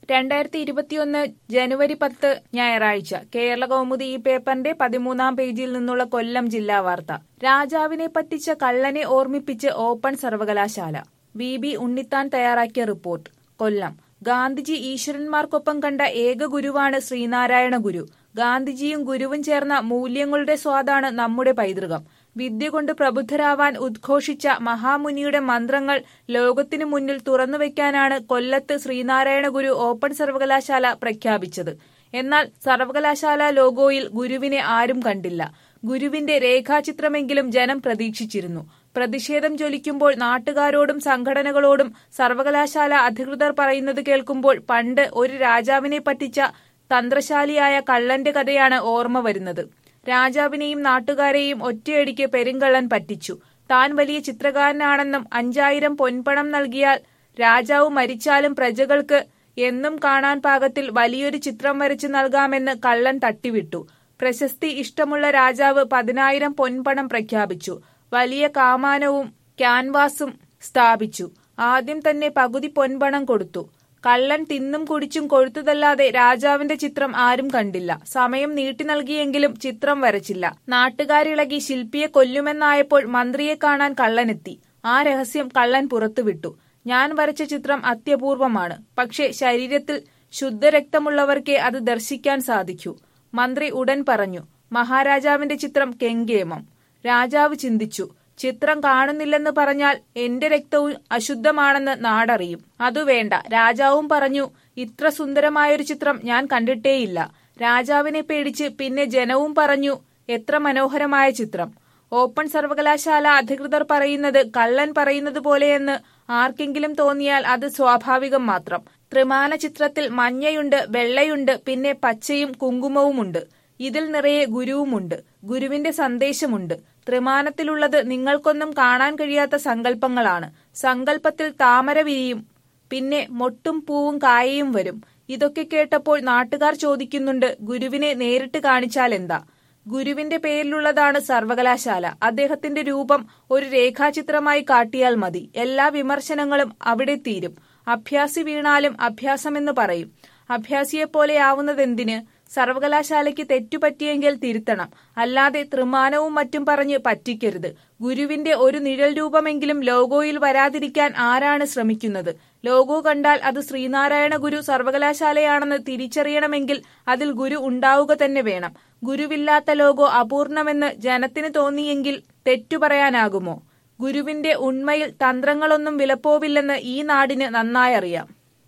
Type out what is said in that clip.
രണ്ടായിരത്തി ഇരുപത്തിയൊന്ന് ജനുവരി പത്ത് ഞായറാഴ്ച കേരള കൗമുദി ഈ പേപ്പറിന്റെ പതിമൂന്നാം പേജിൽ നിന്നുള്ള കൊല്ലം ജില്ലാ വാർത്ത രാജാവിനെ പറ്റിച്ച കള്ളനെ ഓർമ്മിപ്പിച്ച് ഓപ്പൺ സർവകലാശാല വി ബി ഉണ്ണിത്താൻ തയ്യാറാക്കിയ റിപ്പോർട്ട് കൊല്ലം ഗാന്ധിജി ഈശ്വരന്മാർക്കൊപ്പം കണ്ട ഏക ഗുരുവാണ് ശ്രീനാരായണ ഗുരു ഗാന്ധിജിയും ഗുരുവും ചേർന്ന മൂല്യങ്ങളുടെ സ്വാദാണ് നമ്മുടെ പൈതൃകം വിദ്യ കൊണ്ട് പ്രബുദ്ധരാവാൻ ഉദ്ഘോഷിച്ച മഹാമുനിയുടെ മന്ത്രങ്ങൾ ലോകത്തിനു മുന്നിൽ തുറന്നുവെക്കാനാണ് കൊല്ലത്ത് ശ്രീനാരായണ ഗുരു ഓപ്പൺ സർവകലാശാല പ്രഖ്യാപിച്ചത് എന്നാൽ സർവകലാശാല ലോഗോയിൽ ഗുരുവിനെ ആരും കണ്ടില്ല ഗുരുവിന്റെ രേഖാചിത്രമെങ്കിലും ജനം പ്രതീക്ഷിച്ചിരുന്നു പ്രതിഷേധം ജ്വലിക്കുമ്പോൾ നാട്ടുകാരോടും സംഘടനകളോടും സർവകലാശാല അധികൃതർ പറയുന്നത് കേൾക്കുമ്പോൾ പണ്ട് ഒരു രാജാവിനെ പറ്റിച്ച തന്ത്രശാലിയായ കള്ളന്റെ കഥയാണ് ഓർമ്മ വരുന്നത് രാജാവിനെയും നാട്ടുകാരെയും ഒറ്റയടിക്ക് പെരുങ്കള്ളൻ പറ്റിച്ചു താൻ വലിയ ചിത്രകാരനാണെന്നും അഞ്ചായിരം പൊൻപണം നൽകിയാൽ രാജാവ് മരിച്ചാലും പ്രജകൾക്ക് എന്നും കാണാൻ പാകത്തിൽ വലിയൊരു ചിത്രം വരച്ചു നൽകാമെന്ന് കള്ളൻ തട്ടിവിട്ടു പ്രശസ്തി ഇഷ്ടമുള്ള രാജാവ് പതിനായിരം പൊൻപണം പ്രഖ്യാപിച്ചു വലിയ കാമാനവും ക്യാൻവാസും സ്ഥാപിച്ചു ആദ്യം തന്നെ പകുതി പൊൻപണം കൊടുത്തു കള്ളൻ തിന്നും കുടിച്ചും കൊഴുത്തതല്ലാതെ രാജാവിന്റെ ചിത്രം ആരും കണ്ടില്ല സമയം നീട്ടി നൽകിയെങ്കിലും ചിത്രം വരച്ചില്ല നാട്ടുകാരിളകി ശില്പിയെ കൊല്ലുമെന്നായപ്പോൾ മന്ത്രിയെ കാണാൻ കള്ളനെത്തി ആ രഹസ്യം കള്ളൻ പുറത്തുവിട്ടു ഞാൻ വരച്ച ചിത്രം അത്യപൂർവമാണ് പക്ഷേ ശരീരത്തിൽ ശുദ്ധരക്തമുള്ളവർക്കേ അത് ദർശിക്കാൻ സാധിക്കൂ മന്ത്രി ഉടൻ പറഞ്ഞു മഹാരാജാവിന്റെ ചിത്രം കെങ്കേമം രാജാവ് ചിന്തിച്ചു ചിത്രം കാണുന്നില്ലെന്ന് പറഞ്ഞാൽ എന്റെ രക്തവും അശുദ്ധമാണെന്ന് നാടറിയും അതു വേണ്ട രാജാവും പറഞ്ഞു ഇത്ര സുന്ദരമായൊരു ചിത്രം ഞാൻ കണ്ടിട്ടേയില്ല രാജാവിനെ പേടിച്ച് പിന്നെ ജനവും പറഞ്ഞു എത്ര മനോഹരമായ ചിത്രം ഓപ്പൺ സർവകലാശാല അധികൃതർ പറയുന്നത് കള്ളൻ പറയുന്നത് പോലെയെന്ന് ആർക്കെങ്കിലും തോന്നിയാൽ അത് സ്വാഭാവികം മാത്രം ത്രിമാന ചിത്രത്തിൽ മഞ്ഞയുണ്ട് വെള്ളയുണ്ട് പിന്നെ പച്ചയും കുങ്കുമവുമുണ്ട് ഇതിൽ നിറയെ ഗുരുവുമുണ്ട് ഗുരുവിന്റെ സന്ദേശമുണ്ട് ത്രിമാനത്തിലുള്ളത് നിങ്ങൾക്കൊന്നും കാണാൻ കഴിയാത്ത സങ്കല്പങ്ങളാണ് സങ്കല്പത്തിൽ താമര വിരിയും പിന്നെ മൊട്ടും പൂവും കായയും വരും ഇതൊക്കെ കേട്ടപ്പോൾ നാട്ടുകാർ ചോദിക്കുന്നുണ്ട് ഗുരുവിനെ നേരിട്ട് കാണിച്ചാൽ എന്താ ഗുരുവിന്റെ പേരിലുള്ളതാണ് സർവകലാശാല അദ്ദേഹത്തിന്റെ രൂപം ഒരു രേഖാചിത്രമായി കാട്ടിയാൽ മതി എല്ലാ വിമർശനങ്ങളും അവിടെ തീരും അഭ്യാസി വീണാലും അഭ്യാസമെന്ന് പറയും അഭ്യാസിയെപ്പോലെയാവുന്നതെന്തിന് സർവകലാശാലയ്ക്ക് തെറ്റുപറ്റിയെങ്കിൽ തിരുത്തണം അല്ലാതെ ത്രിമാനവും മറ്റും പറഞ്ഞ് പറ്റിക്കരുത് ഗുരുവിന്റെ ഒരു നിഴൽ രൂപമെങ്കിലും ലോഗോയിൽ വരാതിരിക്കാൻ ആരാണ് ശ്രമിക്കുന്നത് ലോഗോ കണ്ടാൽ അത് ശ്രീനാരായണ ഗുരു സർവകലാശാലയാണെന്ന് തിരിച്ചറിയണമെങ്കിൽ അതിൽ ഗുരു ഉണ്ടാവുക തന്നെ വേണം ഗുരുവില്ലാത്ത ലോഗോ അപൂർണമെന്ന് ജനത്തിന് തോന്നിയെങ്കിൽ തെറ്റു പറയാനാകുമോ ഗുരുവിന്റെ ഉണ്മയിൽ തന്ത്രങ്ങളൊന്നും വിലപ്പോവില്ലെന്ന് ഈ നാടിന് നന്നായറിയാം